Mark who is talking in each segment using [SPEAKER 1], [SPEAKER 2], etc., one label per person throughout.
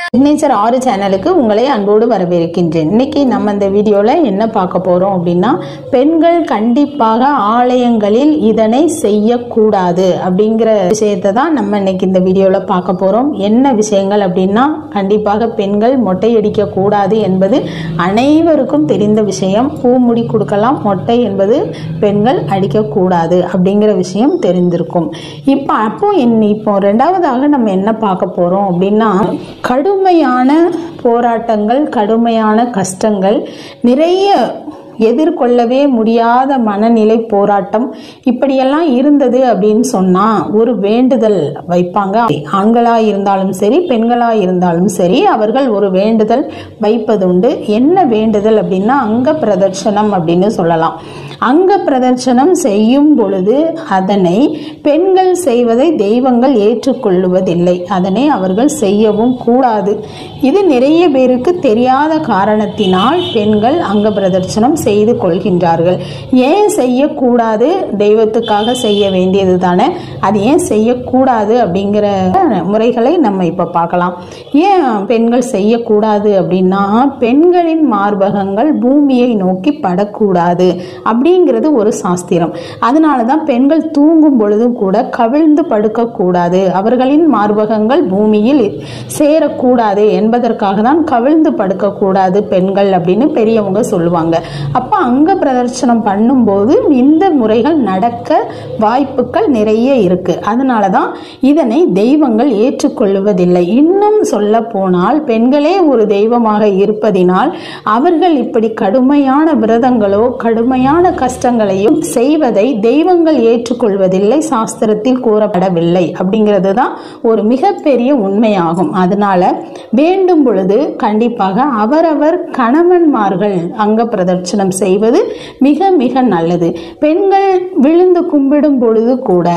[SPEAKER 1] signature ஆறு சேனலுக்கு உங்களை அன்போடு வரவேற்கின்றேன் இன்னைக்கு நம்ம இந்த வீடியோவில் என்ன பார்க்க போகிறோம் அப்படின்னா பெண்கள் கண்டிப்பாக ஆலயங்களில் இதனை செய்யக்கூடாது அப்படிங்கிற விஷயத்தை தான் நம்ம இன்னைக்கு இந்த வீடியோவில் பார்க்க போகிறோம் என்ன விஷயங்கள் அப்படின்னா கண்டிப்பாக பெண்கள் மொட்டை அடிக்க கூடாது என்பது அனைவருக்கும் தெரிந்த விஷயம் பூமுடி கொடுக்கலாம் மொட்டை என்பது பெண்கள் அடிக்கக்கூடாது அப்படிங்கிற விஷயம் தெரிந்திருக்கும் இப்போ அப்போ என் இப்போ ரெண்டாவதாக நம்ம என்ன பார்க்க போகிறோம் அப்படின்னா கடுமையான போராட்டங்கள் கடுமையான கஷ்டங்கள் நிறைய எதிர்கொள்ளவே முடியாத மனநிலை போராட்டம் இப்படியெல்லாம் இருந்தது அப்படின்னு சொன்னால் ஒரு வேண்டுதல் வைப்பாங்க ஆண்களாக இருந்தாலும் சரி பெண்களாக இருந்தாலும் சரி அவர்கள் ஒரு வேண்டுதல் வைப்பதுண்டு என்ன வேண்டுதல் அப்படின்னா அங்க பிரதர்ஷனம் அப்படின்னு சொல்லலாம் அங்க பிரதர்ஷனம் செய்யும் பொழுது அதனை பெண்கள் செய்வதை தெய்வங்கள் ஏற்றுக்கொள்ளுவதில்லை அதனை அவர்கள் செய்யவும் கூடாது இது நிறைய பேருக்கு தெரியாத காரணத்தினால் பெண்கள் அங்க பிரதர்ஷனம் செய்து கொள்கின்றார்கள் ஏன் செய்யக்கூடாது தெய்வத்துக்காக செய்ய வேண்டியது தானே அது ஏன் செய்யக்கூடாது அப்படிங்கிற முறைகளை நம்ம இப்போ பார்க்கலாம் ஏன் பெண்கள் செய்யக்கூடாது அப்படின்னா பெண்களின் மார்பகங்கள் பூமியை நோக்கி படக்கூடாது அப்படிங்கிறது ஒரு சாஸ்திரம் அதனால தான் பெண்கள் தூங்கும் பொழுதும் கூட கவிழ்ந்து படுக்கக்கூடாது அவர்களின் மார்பகங்கள் பூமியில் சேரக்கூடாது என்பதற்காக தான் கவிழ்ந்து படுக்கக்கூடாது பெண்கள் அப்படின்னு பெரியவங்க சொல்லுவாங்க அப்போ அங்க பிரதர்சனம் பண்ணும்போது இந்த முறைகள் நடக்க வாய்ப்புகள் நிறைய இருக்கு அதனால தான் இதனை தெய்வங்கள் ஏற்றுக்கொள்வதில்லை இன்னும் சொல்ல போனால் பெண்களே ஒரு தெய்வமாக இருப்பதினால் அவர்கள் இப்படி கடுமையான விரதங்களோ கடுமையான கஷ்டங்களையும் செய்வதை தெய்வங்கள் ஏற்றுக்கொள்வதில்லை சாஸ்திரத்தில் கூறப்படவில்லை அப்படிங்கிறது தான் ஒரு மிகப்பெரிய உண்மையாகும் அதனால வேண்டும் பொழுது கண்டிப்பாக அவரவர் கணவன்மார்கள் அங்க பிரதட்சணம் செய்வது மிக மிக நல்லது பெண்கள் விழுந்து கும்பிடும் பொழுது கூட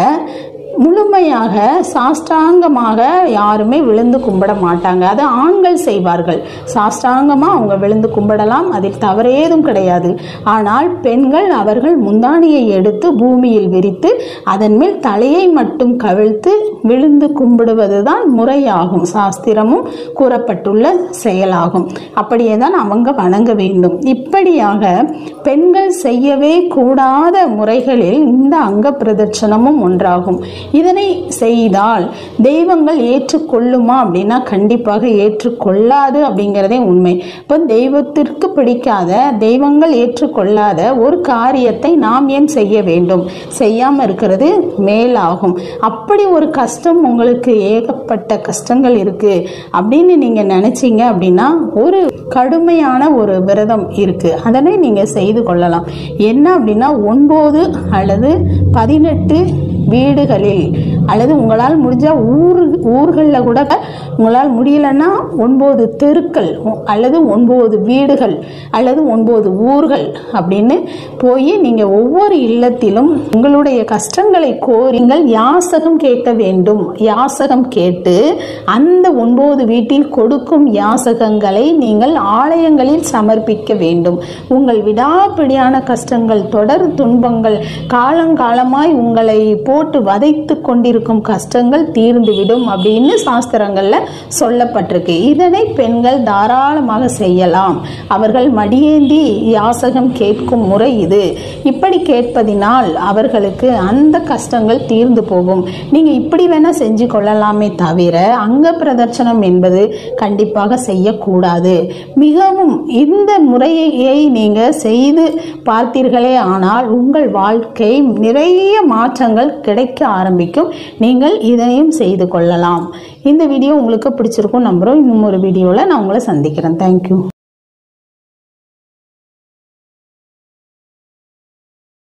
[SPEAKER 1] முழுமையாக சாஷ்டாங்கமாக யாருமே விழுந்து கும்பிட மாட்டாங்க அது ஆண்கள் செய்வார்கள் சாஷ்டாங்கமாக அவங்க விழுந்து கும்பிடலாம் அதில் தவறேதும் கிடையாது ஆனால் பெண்கள் அவர்கள் முந்தானியை எடுத்து பூமியில் விரித்து அதன் மேல் தலையை மட்டும் கவிழ்த்து விழுந்து கும்பிடுவது தான் முறையாகும் சாஸ்திரமும் கூறப்பட்டுள்ள செயலாகும் அப்படியே தான் அவங்க வணங்க வேண்டும் இப்படியாக பெண்கள் செய்யவே கூடாத முறைகளில் இந்த அங்க பிரதட்சணமும் ஒன்றாகும் இதனை செய்தால் தெய்வங்கள் ஏற்றுக்கொள்ளுமா அப்படின்னா கண்டிப்பாக ஏற்றுக்கொள்ளாது அப்படிங்கிறதே உண்மை இப்போ தெய்வத்திற்கு பிடிக்காத தெய்வங்கள் ஏற்றுக்கொள்ளாத ஒரு காரியத்தை நாம் ஏன் செய்ய வேண்டும் செய்யாமல் இருக்கிறது மேலாகும் அப்படி ஒரு கஷ்டம் உங்களுக்கு ஏகப்பட்ட கஷ்டங்கள் இருக்கு அப்படின்னு நீங்க நினைச்சீங்க அப்படின்னா ஒரு கடுமையான ஒரு விரதம் இருக்கு அதனை நீங்க செய்து கொள்ளலாம் என்ன அப்படின்னா ஒன்பது அல்லது பதினெட்டு வீடுகளில் அல்லது உங்களால் முடிஞ்ச ஊர் ஊர்களில் கூட உங்களால் முடியலன்னா ஒன்பது தெருக்கள் அல்லது ஒன்பது வீடுகள் அல்லது ஒன்பது ஊர்கள் அப்படின்னு போய் நீங்கள் ஒவ்வொரு இல்லத்திலும் உங்களுடைய கஷ்டங்களை கோரிங்கள் யாசகம் கேட்க வேண்டும் யாசகம் கேட்டு அந்த ஒன்பது வீட்டில் கொடுக்கும் யாசகங்களை நீங்கள் ஆலயங்களில் சமர்ப்பிக்க வேண்டும் உங்கள் விடாப்பிடியான கஷ்டங்கள் தொடர் துன்பங்கள் காலங்காலமாய் உங்களை போட்டு வதைத்து கொண்டிருக்கும் கஷ்டங்கள் தீர்ந்துவிடும் அப்படின்னு சாஸ்திரங்கள்ல சொல்லப்பட்டிருக்கு இதனை பெண்கள் தாராளமாக செய்யலாம் அவர்கள் மடியேந்தி யாசகம் கேட்கும் முறை இது இப்படி கேட்பதினால் அவர்களுக்கு அந்த கஷ்டங்கள் தீர்ந்து போகும் நீங்க இப்படி வேணா செஞ்சு கொள்ளலாமே தவிர அங்க பிரதர்சனம் என்பது கண்டிப்பாக செய்யக்கூடாது மிகவும் இந்த முறையை நீங்க செய்து பார்த்தீர்களே ஆனால் உங்கள் வாழ்க்கை நிறைய மாற்றங்கள் கிடைக்க ஆரம்பிக்கும் நீங்கள் இதனையும் செய்து கொள்ளலாம் இந்த வீடியோ உங்களுக்கு பிடிச்சிருக்கும் நம்புகிறோம் இன்னும் ஒரு வீடியோவில் நான் உங்களை சந்திக்கிறேன் தேங்க்யூ